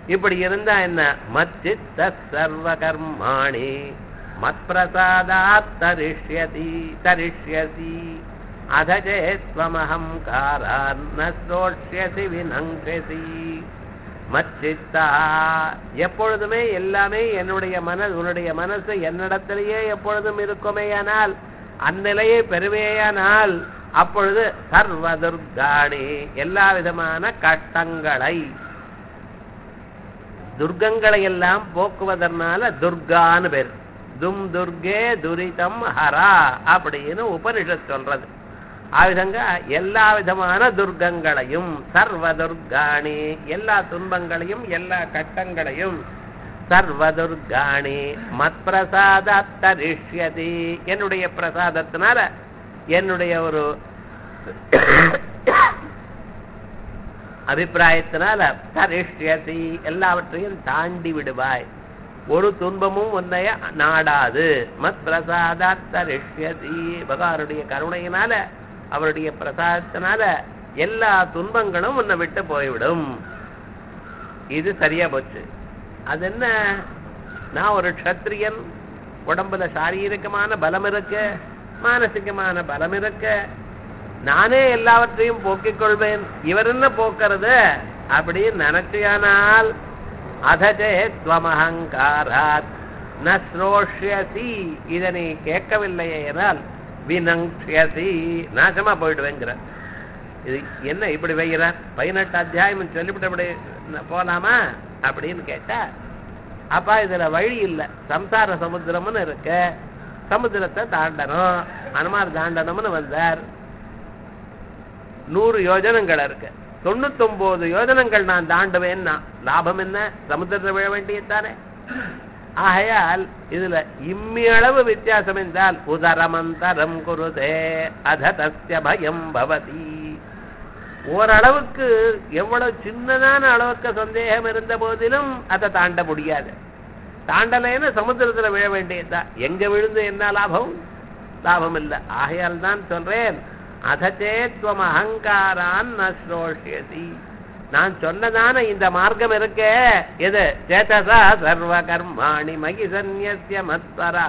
இப்படி இருந்தா என்ன மச்சித்த சர்வ கர்மாணி மத் பிரசாதாத் தரிஷ்யதி தரிஷ்யசி அத சேத்வமஹம் காரான்ன ஸ்ரோஷ்யசி வினங்கசி மச்சித்தா எப்பொழுதுமே எல்லாமே என்னுடைய மனது உன்னுடைய மனசு என்னிடத்திலேயே எப்பொழுதும் இருக்குமேயானால் அந்நிலையை பெறுவேயானால் அப்பொழுது சர்வ துர்காணி எல்லா விதமான கட்டங்களை துர்க்கங்களை எல்லாம் போக்குவதனால துர்கான்னு பேர் தும் துர்கே துரிதம் ஹரா அப்படின்னு உபனிஷத் சொல்றது ஆவிதங்க எல்லா விதமான துர்க்கங்களையும் சர்வ துர்காணி எல்லா துன்பங்களையும் எல்லா கட்டங்களையும் சர்வ துர்காணி மத் பிரசாத தரிஷ்யதி என்னுடைய பிரசாதத்தினால என்னுடைய ஒரு அபிப்பிராயத்தினால தரிஷ்யதி எல்லாவற்றையும் தாண்டி விடுவாய் ஒரு துன்பமும் உன்னைய நாடாது மத் பிரசாத தரிஷ்யதி பகவானுடைய கருணையினால அவருடைய பிரசாதத்தினால எல்லா துன்பங்களும் உன்னை விட்டு போய்விடும் இது சரியா போச்சு அது என்ன நான் ஒரு க்ஷத்ரியன் உடம்புல சாரீரிகமான பலம் இருக்கு மானசிகமான பலம் இருக்கு நானே எல்லாவற்றையும் போக்கிக் கொள்வேன் இவர் என்ன போக்குறது அப்படின்னு நினைச்சியானால் அதஜே துவமஹங்காராத் ந ஸ்ரோஷ்யசி இதை நீ கேட்கவில்லையே என்றால் வினங்ஷியசி நாசமா போயிடுவேங்கிற இது என்ன இப்படி வைக்கிறார் பதினெட்டு அத்தியாயம் சொல்லிவிட்டு இப்படி போலாமா அப்படின்னு கேட்டா அப்பா இதுல வழி இல்லை சம்சார சமுத்திரம்னு இருக்கு சமுத்திரத்தை தாண்டணும் அனுமார் தாண்டணும்னு வந்தார் நூறு யோஜனங்கள் இருக்கு தொண்ணூத்தொன்பது யோஜனங்கள் நான் தாண்டுவேன்னா லாபம் என்ன சமுத்திரத்தை விழ வேண்டியதானே ஆகையால் இதுல இம்மியளவு வித்தியாசம் என்றால் உதரமந்தரம் குருதே அத தஸ்ய பயம் பவதி ஓரளவுக்கு எவ்வளவு சின்னதான அளவுக்கு சந்தேகம் இருந்த போதிலும் அதை தாண்ட முடியாது தாண்டலைன்னு சமுத்திரத்துல விழ வேண்டியதா எங்க விழுந்து என்ன லாபம் லாபம் இல்லை ஆகையால் தான் சொல்றேன் அதச்சேத்வம் அகங்காரான் நோஷியதி நான் சொன்னதான இந்த மார்க்கம் இருக்கே எது சேதசா சர்வ கர்மாணி மகி சந்நிய மத்வரா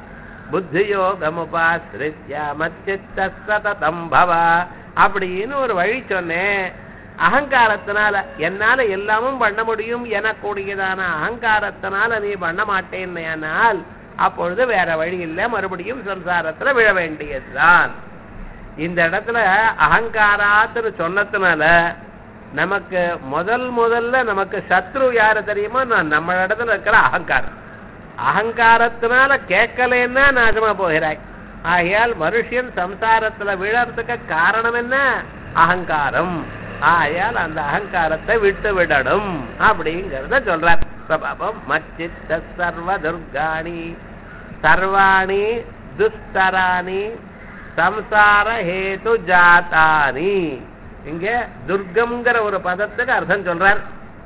புத்தியோகமுபாசிரித்ய மச்சித்த சததம் பவ அப்படின்னு ஒரு வழி சொன்னேன் அகங்காரத்தினால என்னால எல்லாமும் பண்ண முடியும் எனக்கூடியதான அகங்காரத்தினால நீ பண்ண மாட்டேன்னால் அப்பொழுது வேற வழி இல்லை மறுபடியும் சம்சாரத்துல விழ வேண்டியதுதான் இந்த இடத்துல அகங்காராத்துன்னு சொன்னதுனால நமக்கு முதல் முதல்ல நமக்கு சத்ரு யாரு தெரியுமோ நான் நம்ம இடத்துல இருக்கிற அகங்காரம் அகங்காரத்தினால கேட்கலன்னா நாசமா போகிறாய் ஆகையால் மனுஷன் சம்சாரத்துல விழறதுக்கு காரணம் என்ன அகங்காரம் ஆகையால் அந்த அகங்காரத்தை விட்டு விடணும் அப்படிங்கறத சொல்றார் பாபம் மச்சித்த சர்வ துர்காணி சர்வாணி துஸ்தராணி சம்சார ஹேது ஜாத்தானி இங்க துர்க்கம்ங்கிற ஒரு பதத்துக்கு அர்த்தம் சொல்றார்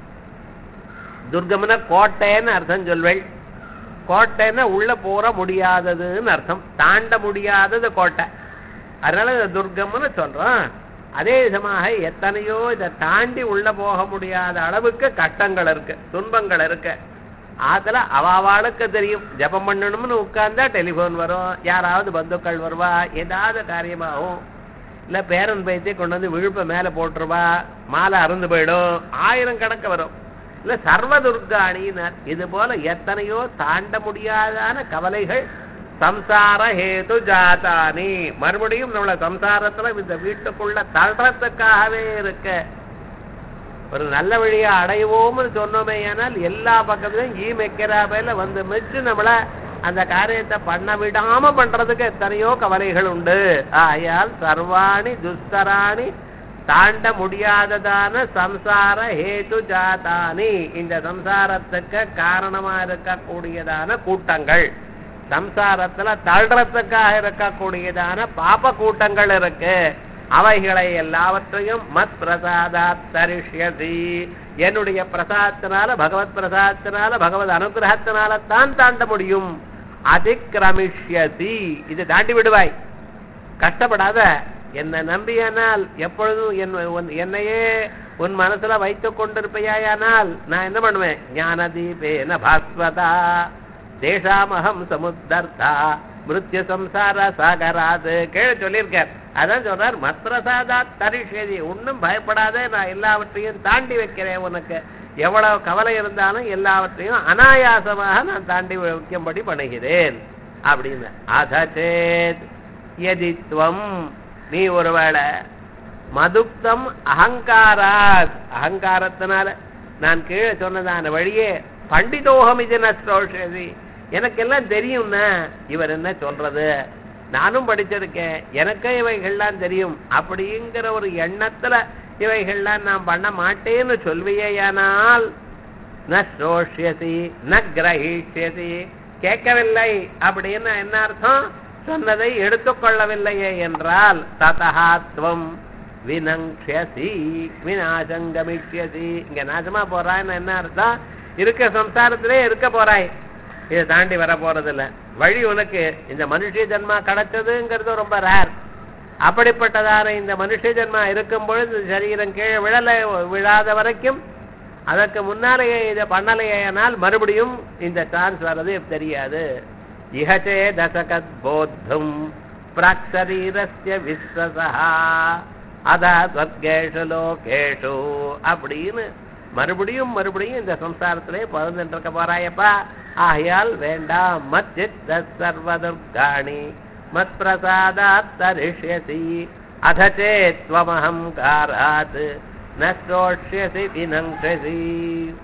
துர்கம்னா கோட்டைன்னு அர்த்தம் சொல்வேள் கோட்டைன்னா உள்ள போற முடியாததுன்னு அர்த்தம் தாண்ட முடியாதது கோட்டை அதனால இதை துர்க்கம்னு சொல்றோம் அதே விதமாக எத்தனையோ இதை தாண்டி உள்ள போக முடியாத அளவுக்கு கட்டங்கள் இருக்கு துன்பங்கள் இருக்கு அதுல அவாவாளுக்கு தெரியும் ஜபம் பண்ணணும்னு உட்கார்ந்தா டெலிபோன் வரும் யாராவது பந்துக்கள் வருவா ஏதாவது காரியமாகும் இல்ல பேரன் பேச்சை கொண்டு வந்து விழுப்ப மேல போட்டுருவா மாலை அறுந்து போயிடும் ஆயிரம் கணக்கு வரும் இல்ல சர்வ துர்காணினர் இது போல எத்தனையோ தாண்ட முடியாதான கவலைகள் சம்சார ஹேது ஜாதானி மறுபடியும் நம்மள சம்சாரத்துல இந்த வீட்டுக்குள்ள தள்ளுறதுக்காகவே இருக்க ஒரு நல்ல வழியை அடைவோம்னு சொன்னோமே ஆனால் எல்லா பக்கத்துலயும் ஈ மெக்கிறாபையில வந்து மிச்சு நம்மள அந்த காரியத்தை பண்ண விடாம பண்றதுக்கு எத்தனையோ கவலைகள் உண்டு ஆயால் சர்வாணி துஸ்தராணி தாண்ட முடியாததான சம்சார ஹேது ஜாதானி இந்த சம்சாரத்துக்கு காரணமா இருக்கக்கூடியதான கூட்டங்கள் சம்சாரத்துல தள்ளுறதுக்காக இருக்கக்கூடியதான பாப கூட்டங்கள் இருக்கு அவைகளை எல்லாவற்றையும் மத் பிரசாதா தரிஷ்யதி என்னுடைய பிரசாதத்தினால பகவத் பிரசாதத்தினால பகவத் அனுகிரகத்தினால தான் தாண்ட முடியும் அதிக்கிரமிஷ்யதி இது தாண்டி விடுவாய் கஷ்டப்படாத என்னை நம்பியானால் எப்பொழுதும் என் உன்- என்னையே உன் மனசுல வைத்துக் கொண்டிருப்பையானால் நான் என்ன பண்ணுவேன் ஞான தீபேன பாஸ்வதா தேசாமகம் சமுத்தர்த்தா மிருத்ய சம்சார சாகராது கீழே சொல்லியிருக்கார் அதான் சொல்றார் மத்ரசாதா தரிஷேதி ஒன்றும் பயப்படாத நான் எல்லாவற்றையும் தாண்டி வைக்கிறேன் உனக்கு எவ்வளவு கவலை இருந்தாலும் எல்லாவற்றையும் அனாயாசமாக நான் தாண்டி வைக்கும்படி பண்ணுகிறேன் அப்படின்னு அதச்சேத் எதித்வம் நீ ஒருவேளை மதுக்தம் அகங்காராத் அகங்காரத்தினால நான் கீழே சொன்னதான வழியே பண்டிதோகம் இது நஷ்டோஷதி எனக்கெல்லாம் தெரியும்னா இவர் என்ன சொல்றது நானும் படிச்சிருக்கேன் எனக்கே இவைகள்லாம் தெரியும் அப்படிங்கிற ஒரு எண்ணத்துல இவைகள்லாம் நான் பண்ண மாட்டேன்னு சொல்வியேயானால் ந ஸ்ரோஷ்யசி ந கிரகிஷ்யசி கேட்கவில்லை அப்படின்னு என்ன அர்த்தம் சொன்னதை எடுத்துக்கொள்ளவில்லையே என்றால் ததஹாத்வம் வினங்ஷசி விநாசங்கமிஷ்யசி இங்க நாசமா போறான்னு என்ன அர்த்தம் இருக்க சம்சாரத்திலே இருக்க போறாய் இதை தாண்டி வர போறதில்ல வழி உனக்கு இந்த மனுஷ ஜன்மா கிடைச்சதுங்கிறது ரொம்ப ரேர் அப்படிப்பட்டதான இந்த மனுஷ ஜன்மா இருக்கும் பொழுது இந்த சரீரம் கீழே விழல விழாத வரைக்கும் அதற்கு முன்னாலேயே இதை பண்ணலையானால் மறுபடியும் இந்த சான்ஸ் வர்றது தெரியாது இஹச்சே தசகத் போத்தும் பிராக்சரீரஸ்ய விஸ்வசா அதா ஸ்வர்கேஷு லோகேஷு அப்படின்னு மறுபடியும் மறுபடியும் இந்த சம்சாரத்திலே பிறந்துட்டு இருக்க போறாயப்பா ஆகையால் வேண்டாம் மத் சித்த சர்வதுர்காணி மத் பிரசாதாத் தரிஷ்யசி அத சேத்வமஹங்காராத் ந ஸ்ரோஷ்யசி வினங்ஷசி